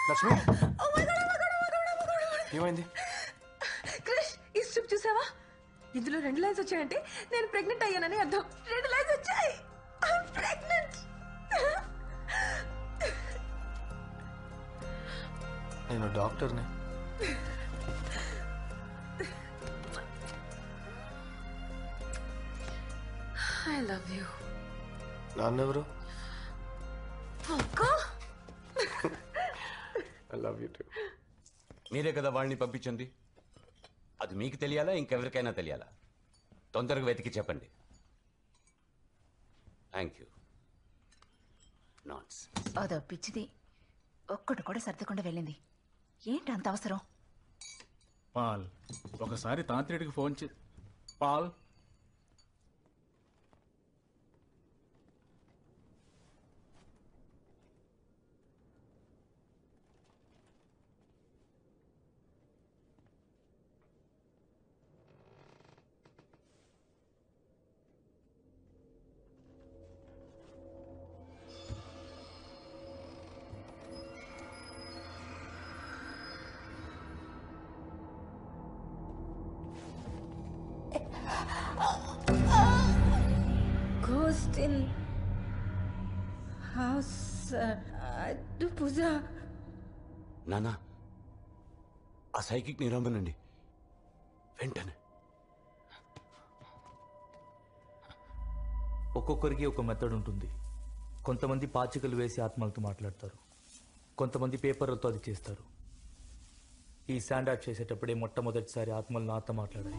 లక్ష్మి ఏమైంది క్రిష్ ఈ స్ట్రిప్ చూసావా ఇందులో రెండు లైన్స్ వచ్చాయంటే నేను ప్రెగ్నెంట్ అయ్యానని అర్థం రెండు లైన్స్ వచ్చాయి ప్రెగ్నెంట్ నేను డాక్టర్ని ఐ లవ్ యూ నాన్నెవరు అక్క ఐ లవ్ యూ టూ మీరే కదా వాళ్ళని పంపించింది అది మీకు తెలియాలా ఇంకెవరికైనా తెలియాలా తొందరగా వెతికి చెప్పండి థ్యాంక్ యూ నాట్స్ అదో పిచ్చిది ఒక్కటి కూడా సర్దకుండా వెళ్ళింది ఏంటి అంత అవసరం పాల్ ఒకసారి తాంత్రిడికి ఫోన్ చే Paul Ghost in house. Uh, do puja. నానా ఆ సైకిక్ నిరంబనండి వెంటనే ఒక్కొక్కరికి ఒక మెథడ్ ఉంటుంది కొంతమంది పాచికలు వేసి ఆత్మలతో మాట్లాడతారు కొంతమంది పేపర్లతో అది చేస్తారు ఈ స్టాండ్ అవుట్ చేసేటప్పుడే మొట్టమొదటిసారి ఆత్మలు నాతో మాట్లాడాయి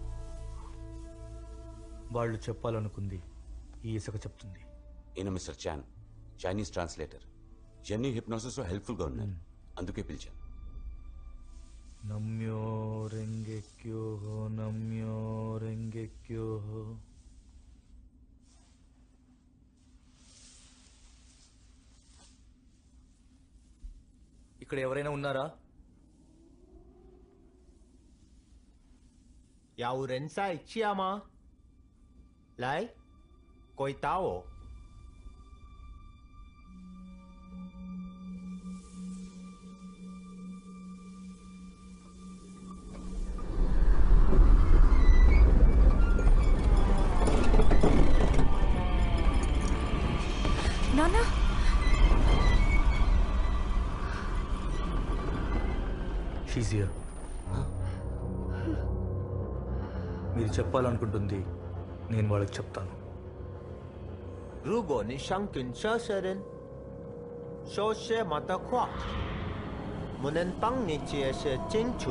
వాళ్ళు చెప్పాలనుకుంది ఈ ఇసుక చెప్తుంది ఈయన mister Chan Chinese translator Jenny hypnosis హెల్ప్ఫుల్గా ఉన్నారు అందుకే పిలిచాను నమ్యో రెంగెక్యో నమ్యో రెంగెక్యో ఇక్కడ ఎవరైనా ఉన్నారా 有人在家吗？来，回答我。 నానా షీజ్ హియర్ మీరు చెప్పాలనుకుంటుంది నేను వాళ్ళకి చెప్తాను 如果你想跟这些人说些么的话，我能帮你解释清楚。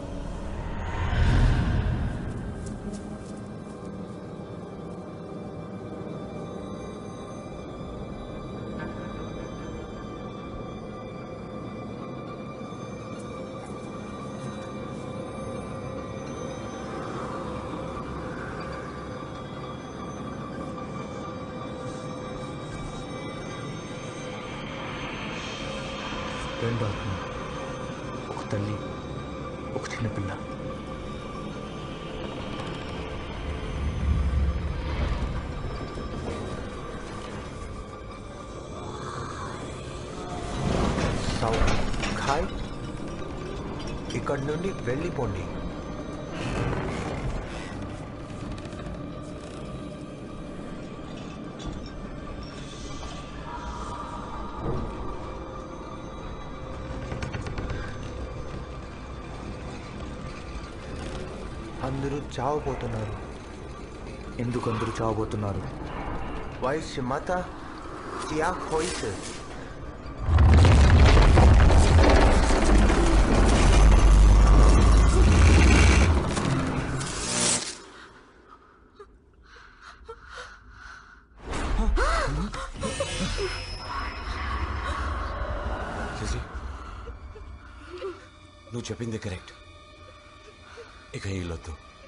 రెండు ఆత్మ ఒక తల్లి ఒక చిన్న పిల్ల సౌండ్ ఖాయ్ ఇక్కడి నుండి వెళ్ళిపోండి అందరూ చావబోతున్నారు ఎందుకు అందరూ చావబోతున్నారు 为什么的？这样回事？ శశి నువ్వు చెప్పింది కరెక్ట్ ఇక వీళ్ళొద్దు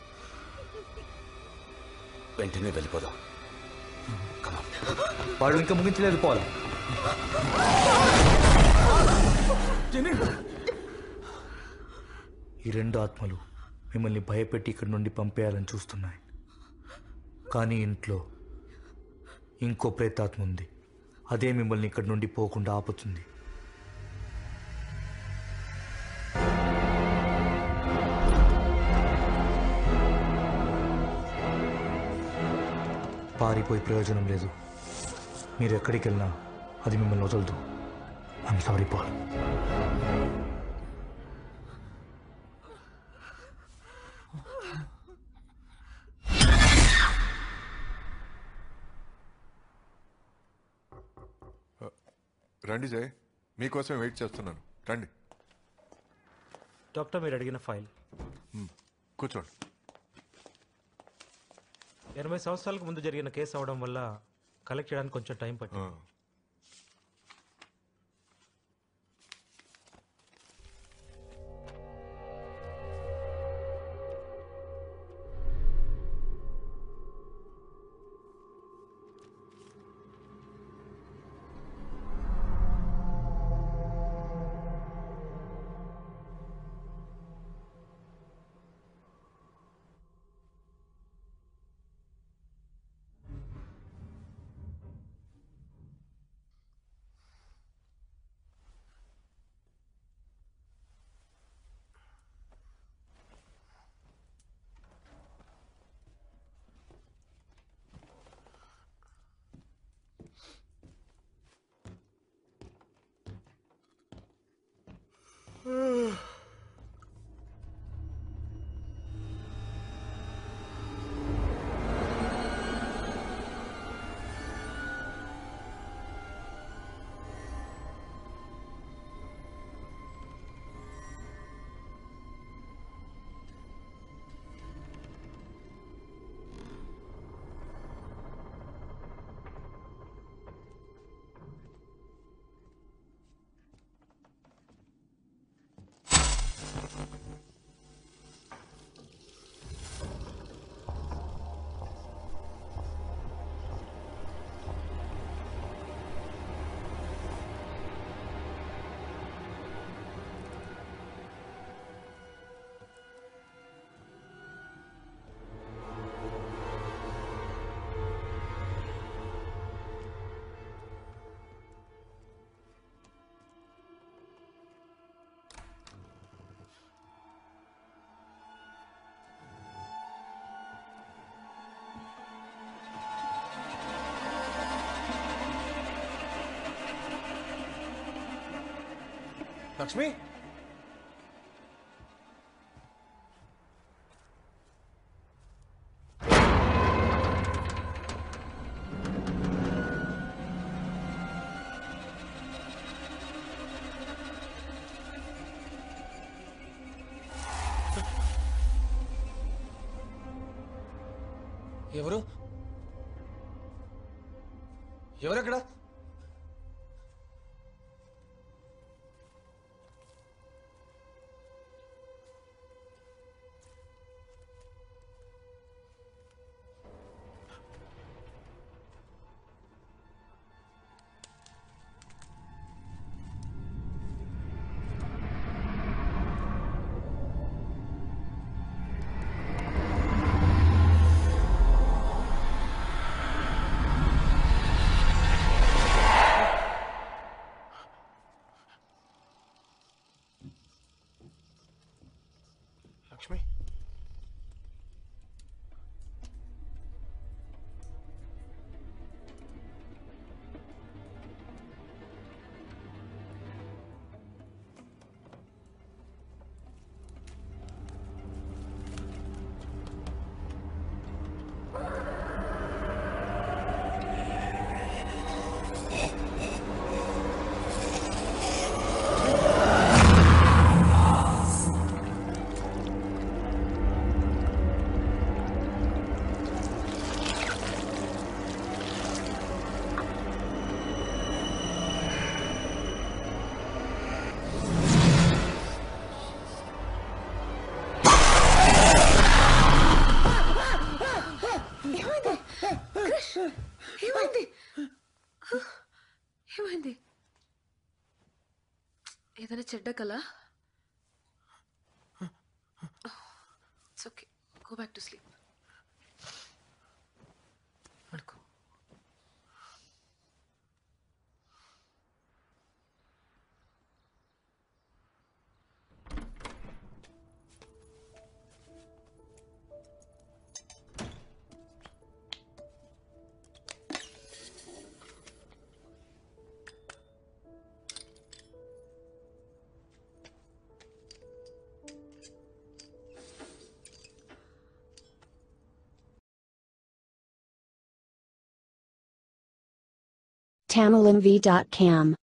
వెంటనే వెళ్ళిపోదాం కమాన్ వాళ్ళు ఇంకా ముగించలేదు పోలా ఈ రెండు ఆత్మలు మిమ్మల్ని భయపెట్టి ఇక్కడి నుండి పంపేయాలని చూస్తున్నాయి కానీ ఇంట్లో ఇంకో ప్రేతాత్మ ఉంది అదే మిమ్మల్ని ఇక్కడి నుండి పోకుండా ఆపుతుంది పారిపోయి ప్రయోజనం లేదు మీరు ఎక్కడికి వెళ్ళినా అది మిమ్మల్ని వదలదు ఐఎమ్ సారీ పాల్ రండి జయ్ మీకోసం వెయిట్ చేస్తున్నాను రండి డాక్టర్ మీరు అడిగిన ఫైల్ కూర్చోండి ఎనభై సంవత్సరాలకు ముందు జరిగిన కేసు అవడం వల్ల కలెక్ట్ చేయడానికి కొంచెం టైం ఆ, పట్టింది లక్ష్మి ఎవరు ఎవరెక్కడ లక్ష్మి ఏమైంది క్రిష్ ఏమైంది ఏమైంది ఏదైనా చెడ్డ కల it's okay go back to sleep పడుకో tamilimv.cam